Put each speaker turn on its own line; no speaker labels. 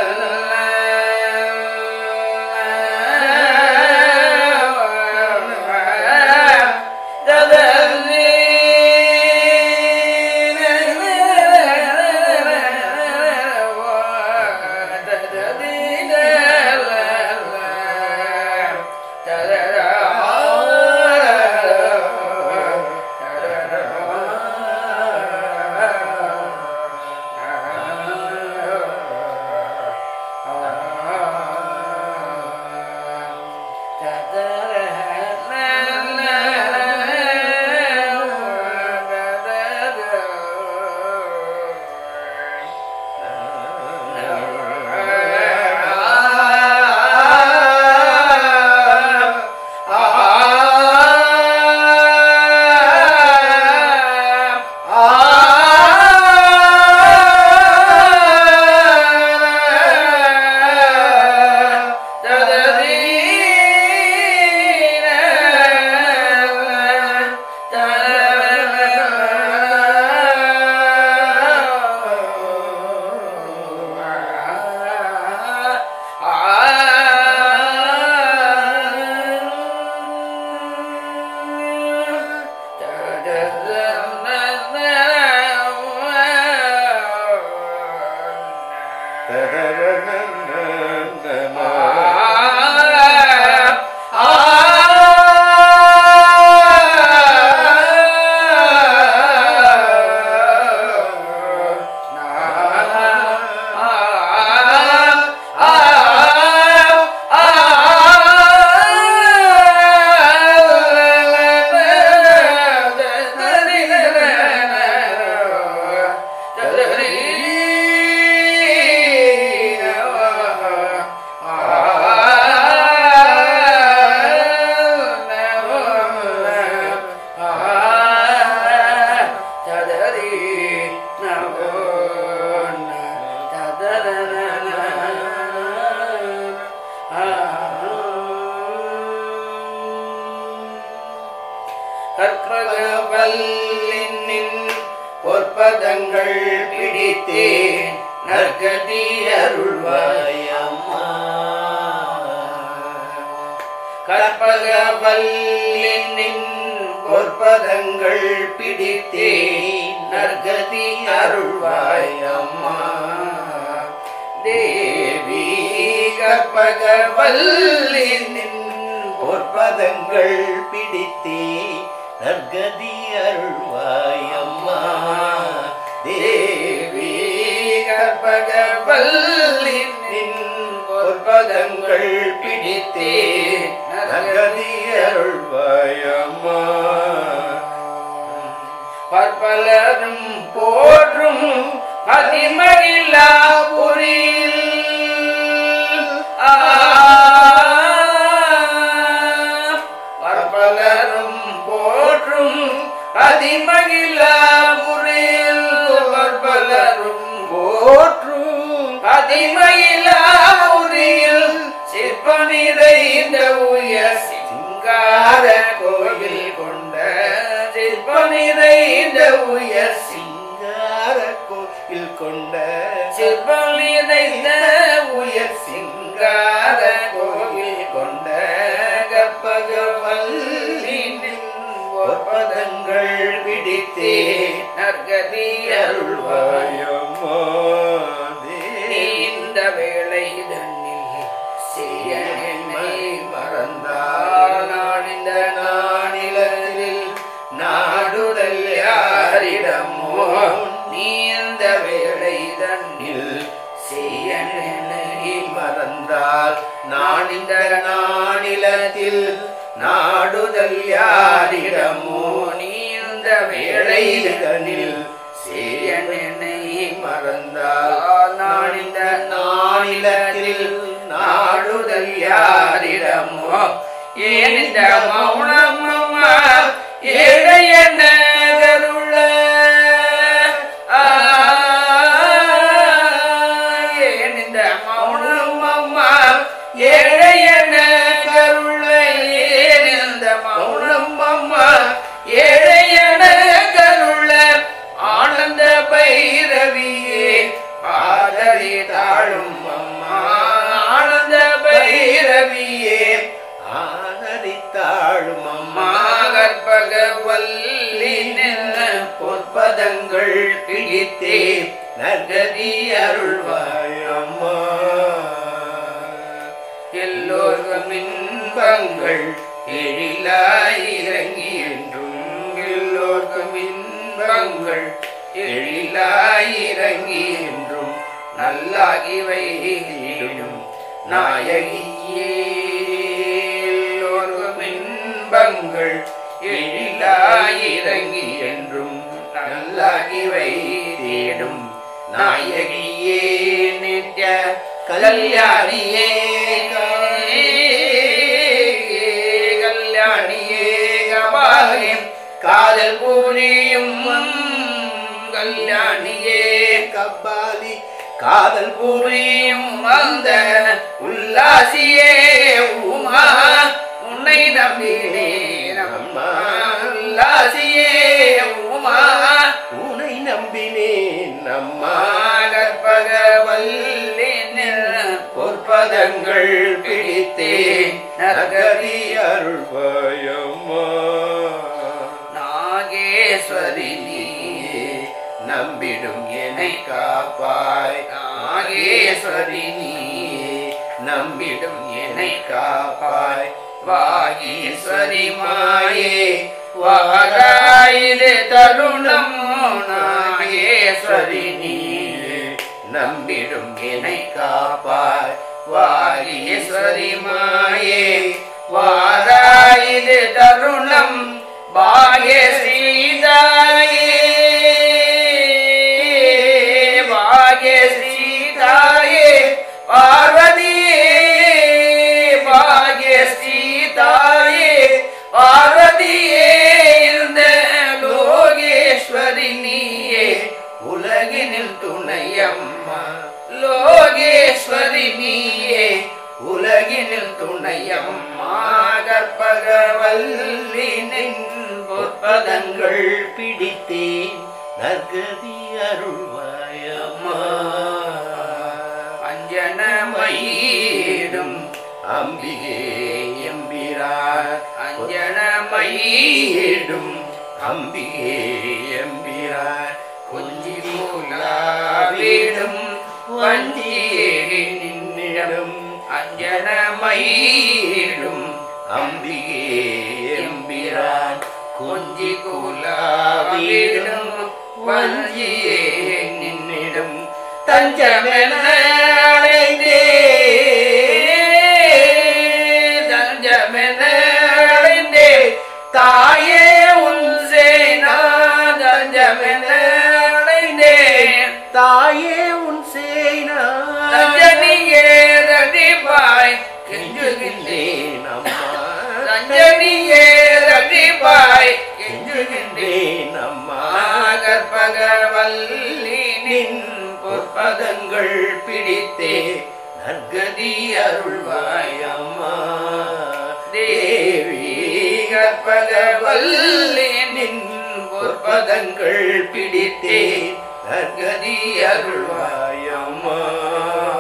கற்பகவல்லின் பொற்பதங்கள் பிடித்தே நற்கதி அருள்வாய் அம்மா கற்பகவல்லின் பொற்பதங்கள் பிடித்தே நற்கதி அருள்வாய் அம்மா தேவி கற்பகவல்லின் பொற்பதங்கள் பிடித்தே நற்கதி அருள்வாய் அம்மா தேவி கற்பகவல்லின் பொற்பதங்கள் பிடித்தே நற்கதி அருள்வாய் அம்மா பற்பலரும் போற்றும் பதிமகிழா புரியில் பற்பலரும் போற்றும் பதிமகிழா புரியில் பற்பலரும் போற்றும் பதிமகிழா புரியில் சிற்ப நிறைந்த உயர் சிங்கார கோயில் கொண்ட சிற்ப நிறைந்த உயர் சிங்கார கோயில் கொண்ட சிற்பம் நிறைந்த உயர் சிங்கார கோயில் கொண்ட கற்பகவல்லின் ஒப்பதங்கள் பிடித்தே நற்கதி அருள்வாய் நீ இந்த வேளை தன்னில் செய்ய என்னை மறந்தால் நான் இந்த நானிலத்தில் நாடுதல் யாரிடமோ நீ இந்த வேளை தன்னில் செய்ய என்னை மறந்தால் நான் இந்த நானிலத்தில் நாடுதல் யாரிடமோ நீ இந்த வேளை தன்னில் செய்ய என்னை மறந்தால் நான் இந்த நானிலத்தில் நாடுதல் யாரிடமோ ஏன் இந்த மௌனம் அம்மா ஏழை என்ன கருள ஏன் இந்த மௌனம் அம்மா ஏழை என்ன கருள ஏன் இந்த மௌனம் அம்மா ஏழை என கருள ஆனந்த பைரவியே ஆதரி தாழும் அம்மா எல்லோர்க்கும் இன்பங்கள் எழிலாயிரங்கி என்றும் எல்லோர்க்கும் இன்பங்கள் எழிலாயிரங்கி என்றும் நல்லாகி வைடும் நாயகியே எல்லோர்க்கும் இன்பங்கள் எழிலாயிரங்கி என்றும் நல்லாகி வைத்திடும் நாயகியே நித்ய கல்யாணியே கல்யாணியே கபாலே காதல் பூரியும் கல்யாணியே
கபாலி காதல்
பூரியும் வந்த உல்லாசியே உமா உன்னை நம்பினேன் அம்மா உல்லாசியே உமா
உனை நம்பினேன் அம்மா
கற்பகவல்லினில் பொற்பதங்கள் பிடித்தே நகரி
அருள்வாயம்மா
நாகேஸ்வரி நீயே
நம்பிடும் என்னை காப்பாய்
நாகேஸ்வரி நீயே
நம்பிடும் என்னை
என்னை
காப்பாய்
வாகீஸ்வரி மாயே வாராயிரு தருணம் நாகேஸ்வரி நீயே
நம்பிடும்
என்னை காப்பாய் வாகீஸ்வரி மாயே வாராயிரு தருணம் பாகே சீதாயே பாகே சீதாயே பார்வதியே பாகே சீதாயே பார்வதியே இந்த லோகேஸ்வரி நீயே உலகினில் துணையம்மா லோகேஸ்வரி நீயே உலகினில் துணையம்மா கற்பகவல்லி நின் பொற்பதங்கள்
பிடித்தேன் நற்கதி அருள்வாயம்மா
அஞ்சனமயிடும்
அம்பிகே எம்பிரார்
அஞ்சனமயிடும்
அம்பிகே எம்பிரார்
கொஞ்சி போலாவிடும் வஞ்சியே நின்னிடம் அஞ்சனமயிடும்
அம்பிகே எம்பிரான்
கொஞ்சி கூலாவிடும் வஞ்சியே நின்னிடம் தஞ்சமென அடைந்தே தஞ்சமென அடைந்தே தாயே உன் சேனா தஞ்சமென அடைந்தேன்
தாயே உன் சேனா
ரஞ்சனியே ரதிபாய் கெஞ்சுகின்றேன்
கெஞ்சுகின்றேன் அம்மா
ரஞ்சனியே ரதிபாய் கெஞ்சுகின்றேன்
கெஞ்சுகின்றேன் அம்மா
கற்பகவல்லி நின் பொற்பதங்கள் பிடித்தே
நற்கதி அருள்வாய் அம்மா
தேவி கற்பகவல்லி நின் பொற்பதங்கள் பிடித்தே
நற்கதி அருள்வாய் அம்மா